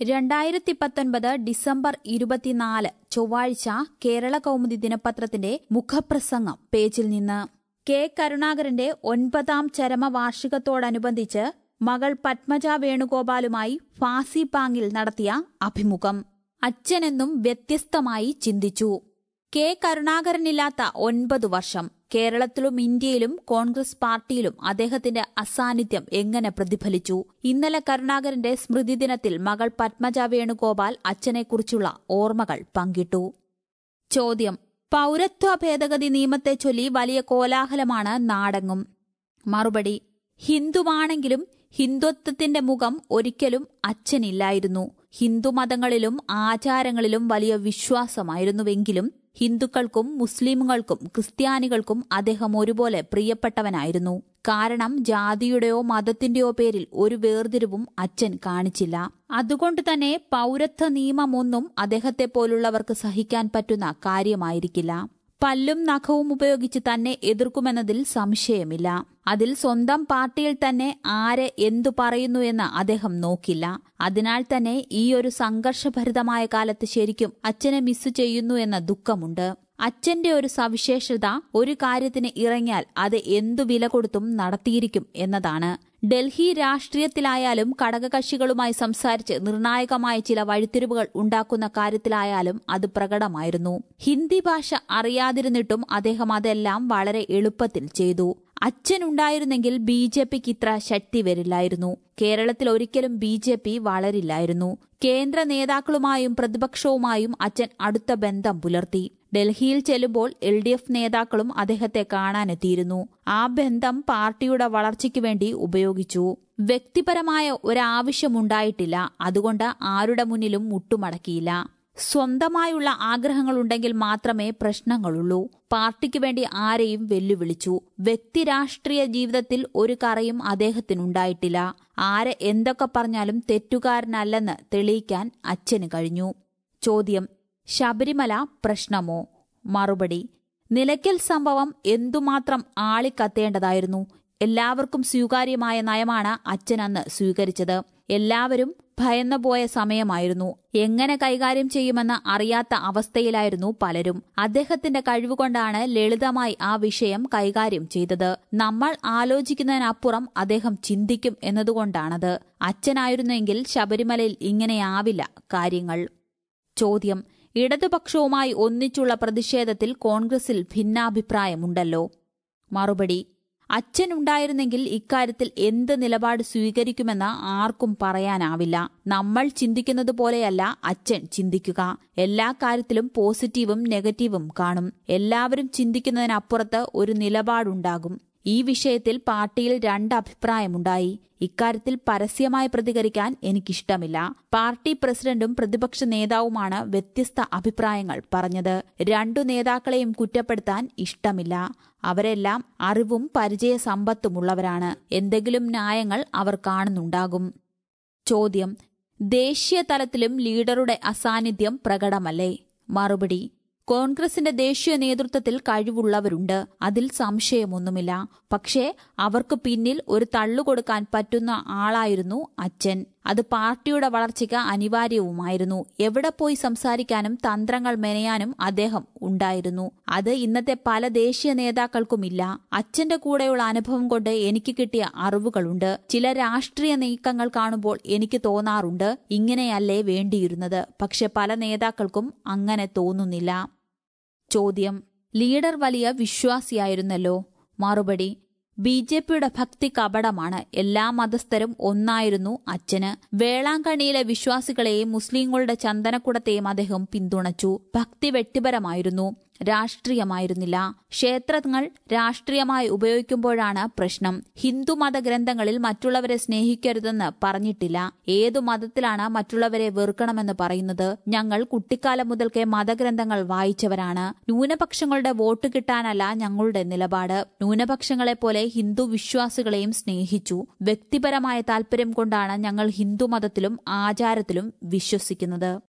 രണ്ടായിരത്തി പത്തൊൻപത് ഡിസംബർ ഇരുപത്തിനാല് ചൊവ്വാഴ്ച കേരള കൗമുദി ദിനപത്രത്തിന്റെ മുഖപ്രസംഗം പേജിൽ നിന്ന് കെ കരുണാകരന്റെ ഒൻപതാം ചരമവാർഷികത്തോടനുബന്ധിച്ച് മകൾ പത്മജ വേണുഗോപാലുമായി ഫാസി പാങ്ങിൽ നടത്തിയ അഭിമുഖം അച്ഛനെന്നും വ്യത്യസ്തമായി ചിന്തിച്ചു കെ കരുണാകരനില്ലാത്ത ഒൻപത് വർഷം കേരളത്തിലും ഇന്ത്യയിലും കോൺഗ്രസ് പാർട്ടിയിലും അദ്ദേഹത്തിന്റെ അസാന്നിധ്യം എങ്ങനെ പ്രതിഫലിച്ചു ഇന്നലെ കരുണാകരന്റെ സ്മൃതി ദിനത്തിൽ മകൾ പത്മജ വേണുഗോപാൽ അച്ഛനെക്കുറിച്ചുള്ള ഓർമ്മകൾ പങ്കിട്ടു ചോദ്യം പൌരത്വ ഭേദഗതി നിയമത്തെ ചൊല്ലി വലിയ കോലാഹലമാണ് നാടെങ്ങും മറുപടി ഹിന്ദുവാണെങ്കിലും ഹിന്ദുത്വത്തിന്റെ മുഖം ഒരിക്കലും അച്ഛനില്ലായിരുന്നു ഹിന്ദുമതങ്ങളിലും ആചാരങ്ങളിലും വലിയ വിശ്വാസമായിരുന്നുവെങ്കിലും ഹിന്ദുക്കൾക്കും മുസ്ലിമുകൾക്കും ക്രിസ്ത്യാനികൾക്കും അദ്ദേഹം ഒരുപോലെ പ്രിയപ്പെട്ടവനായിരുന്നു കാരണം ജാതിയുടെയോ മതത്തിന്റെയോ പേരിൽ ഒരു വേർതിരിവും അച്ഛൻ കാണിച്ചില്ല അതുകൊണ്ട് തന്നെ പൌരത്വ നിയമമൊന്നും അദ്ദേഹത്തെ പോലുള്ളവർക്ക് സഹിക്കാൻ പറ്റുന്ന കാര്യമായിരിക്കില്ല പല്ലും നഖവും ഉപയോഗിച്ച് തന്നെ എതിർക്കുമെന്നതിൽ സംശയമില്ല അതിൽ സ്വന്തം പാർട്ടിയിൽ തന്നെ ആര് എന്തു പറയുന്നു എന്ന് അദ്ദേഹം നോക്കില്ല അതിനാൽ തന്നെ ഈ ഒരു സംഘർഷഭരിതമായ കാലത്ത് ശരിക്കും അച്ഛനെ മിസ് ചെയ്യുന്നു എന്ന ദുഃഖമുണ്ട് അച്ഛന്റെ ഒരു സവിശേഷത ഒരു കാര്യത്തിന് ഇറങ്ങിയാൽ അത് എന്തു വില കൊടുത്തും നടത്തിയിരിക്കും എന്നതാണ് ഡൽഹി രാഷ്ട്രീയത്തിലായാലും ഘടകകക്ഷികളുമായി സംസാരിച്ച് നിർണായകമായ ചില വഴിത്തിരിവുകൾ ഉണ്ടാക്കുന്ന കാര്യത്തിലായാലും അത് പ്രകടമായിരുന്നു ഹിന്ദി ഭാഷ അറിയാതിരുന്നിട്ടും അദ്ദേഹം അതെല്ലാം വളരെ എളുപ്പത്തിൽ ചെയ്തു അച്ഛനുണ്ടായിരുന്നെങ്കിൽ ബി ജെ പിക്ക് ഇത്ര ശക്തി വരില്ലായിരുന്നു കേരളത്തിൽ ഒരിക്കലും ബി ജെ പി വളരില്ലായിരുന്നു കേന്ദ്ര നേതാക്കളുമായും പ്രതിപക്ഷവുമായും അച്ഛൻ അടുത്ത ബന്ധം പുലർത്തി ഡൽഹിയിൽ ചെല്ലുമ്പോൾ എൽ ഡി എഫ് നേതാക്കളും അദ്ദേഹത്തെ കാണാനെത്തിയിരുന്നു ആ ബന്ധം പാർട്ടിയുടെ വളർച്ചയ്ക്ക് വേണ്ടി ഉപയോഗിച്ചു വ്യക്തിപരമായ ഒരാവശ്യമുണ്ടായിട്ടില്ല അതുകൊണ്ട് ആരുടെ മുന്നിലും മുട്ടുമടക്കിയില്ല സ്വന്തമായുള്ള ആഗ്രഹങ്ങളുണ്ടെങ്കിൽ മാത്രമേ പ്രശ്നങ്ങളുള്ളൂ പാർട്ടിക്ക് വേണ്ടി ആരെയും വെല്ലുവിളിച്ചു വ്യക്തി രാഷ്ട്രീയ ജീവിതത്തിൽ ഒരു കറയും അദ്ദേഹത്തിനുണ്ടായിട്ടില്ല ആരെ എന്തൊക്കെ പറഞ്ഞാലും തെറ്റുകാരനല്ലെന്ന് തെളിയിക്കാൻ അച്ഛന് കഴിഞ്ഞു ചോദ്യം ശബരിമല പ്രശ്നമോ മറുപടി നിലയ്ക്കൽ സംഭവം എന്തുമാത്രം ആളിക്കത്തേണ്ടതായിരുന്നു എല്ലാവർക്കും സ്വീകാര്യമായ നയമാണ് അച്ഛൻ അന്ന് സ്വീകരിച്ചത് എല്ലാവരും ഭയന്നുപോയ സമയമായിരുന്നു എങ്ങനെ കൈകാര്യം ചെയ്യുമെന്ന് അറിയാത്ത അവസ്ഥയിലായിരുന്നു പലരും അദ്ദേഹത്തിന്റെ കഴിവുകൊണ്ടാണ് ലളിതമായി ആ വിഷയം കൈകാര്യം ചെയ്തത് നമ്മൾ ആലോചിക്കുന്നതിനപ്പുറം അദ്ദേഹം ചിന്തിക്കും എന്നതുകൊണ്ടാണത് അച്ഛനായിരുന്നെങ്കിൽ ശബരിമലയിൽ ഇങ്ങനെയാവില്ല കാര്യങ്ങൾ ചോദ്യം ഇടതുപക്ഷവുമായി ഒന്നിച്ചുള്ള പ്രതിഷേധത്തിൽ കോൺഗ്രസിൽ ഭിന്നാഭിപ്രായമുണ്ടല്ലോ മറുപടി അച്ഛനുണ്ടായിരുന്നെങ്കിൽ ഇക്കാര്യത്തിൽ എന്ത് നിലപാട് സ്വീകരിക്കുമെന്ന് ആർക്കും പറയാനാവില്ല നമ്മൾ ചിന്തിക്കുന്നത് പോലെയല്ല അച്ഛൻ ചിന്തിക്കുക എല്ലാ കാര്യത്തിലും പോസിറ്റീവും നെഗറ്റീവും കാണും എല്ലാവരും ചിന്തിക്കുന്നതിനപ്പുറത്ത് ഒരു നിലപാടുണ്ടാകും ഈ വിഷയത്തിൽ പാർട്ടിയിൽ രണ്ട് അഭിപ്രായമുണ്ടായി ഇക്കാര്യത്തിൽ പരസ്യമായി പ്രതികരിക്കാൻ എനിക്കിഷ്ടമില്ല പാർട്ടി പ്രസിഡന്റും പ്രതിപക്ഷ നേതാവുമാണ് വ്യത്യസ്ത അഭിപ്രായങ്ങൾ പറഞ്ഞത് രണ്ടു നേതാക്കളെയും കുറ്റപ്പെടുത്താൻ ഇഷ്ടമില്ല അവരെല്ലാം അറിവും പരിചയ സമ്പത്തുമുള്ളവരാണ് എന്തെങ്കിലും ന്യായങ്ങൾ അവർ കാണുന്നുണ്ടാകും ചോദ്യം ദേശീയ തലത്തിലും ലീഡറുടെ അസാന്നിധ്യം പ്രകടമല്ലേ മറുപടി കോൺഗ്രസിന്റെ ദേശീയ നേതൃത്വത്തിൽ കഴിവുള്ളവരുണ്ട് അതിൽ സംശയമൊന്നുമില്ല പക്ഷേ അവർക്ക് പിന്നിൽ ഒരു തള്ളുകൊടുക്കാൻ പറ്റുന്ന ആളായിരുന്നു അച്ഛൻ അത് പാർട്ടിയുടെ വളർച്ചയ്ക്ക് അനിവാര്യവുമായിരുന്നു എവിടെ പോയി സംസാരിക്കാനും തന്ത്രങ്ങൾ മെനയാനും അദ്ദേഹം ഉണ്ടായിരുന്നു അത് ഇന്നത്തെ പല ദേശീയ നേതാക്കൾക്കുമില്ല അച്ഛന്റെ കൂടെയുള്ള അനുഭവം കൊണ്ട് എനിക്ക് കിട്ടിയ അറിവുകളുണ്ട് ചില രാഷ്ട്രീയ നീക്കങ്ങൾ കാണുമ്പോൾ എനിക്ക് തോന്നാറുണ്ട് ഇങ്ങനെയല്ലേ വേണ്ടിയിരുന്നത് പക്ഷെ പല നേതാക്കൾക്കും അങ്ങനെ തോന്നുന്നില്ല ചോദ്യം ലീഡർ വലിയ വിശ്വാസിയായിരുന്നല്ലോ മറുപടി ബി ജെ പിയുടെ ഭക്തി കപടമാണ് എല്ലാ മതസ്ഥരും ഒന്നായിരുന്നു അച്ഛന് വേളാങ്കണ്ണിയിലെ വിശ്വാസികളെയും മുസ്ലിങ്ങളുടെ ചന്ദനക്കുടത്തെയും അദ്ദേഹം പിന്തുണച്ചു ഭക്തി വ്യക്തിപരമായിരുന്നു രാഷ്ട്രീയമായിരുന്നില്ല ക്ഷേത്രങ്ങൾ രാഷ്ട്രീയമായി ഉപയോഗിക്കുമ്പോഴാണ് പ്രശ്നം ഹിന്ദുമത ഗ്രന്ഥങ്ങളിൽ മറ്റുള്ളവരെ സ്നേഹിക്കരുതെന്ന് പറഞ്ഞിട്ടില്ല ഏതു മതത്തിലാണ് മറ്റുള്ളവരെ വെറുക്കണമെന്ന് പറയുന്നത് ഞങ്ങൾ കുട്ടിക്കാലം മുതൽക്കേ മതഗ്രന്ഥങ്ങൾ വായിച്ചവരാണ് ന്യൂനപക്ഷങ്ങളുടെ വോട്ട് കിട്ടാനല്ല ഞങ്ങളുടെ നിലപാട് ന്യൂനപക്ഷങ്ങളെ പോലെ ഹിന്ദു വിശ്വാസികളെയും സ്നേഹിച്ചു വ്യക്തിപരമായ താൽപര്യം കൊണ്ടാണ് ഞങ്ങൾ ഹിന്ദുമതത്തിലും ആചാരത്തിലും വിശ്വസിക്കുന്നത്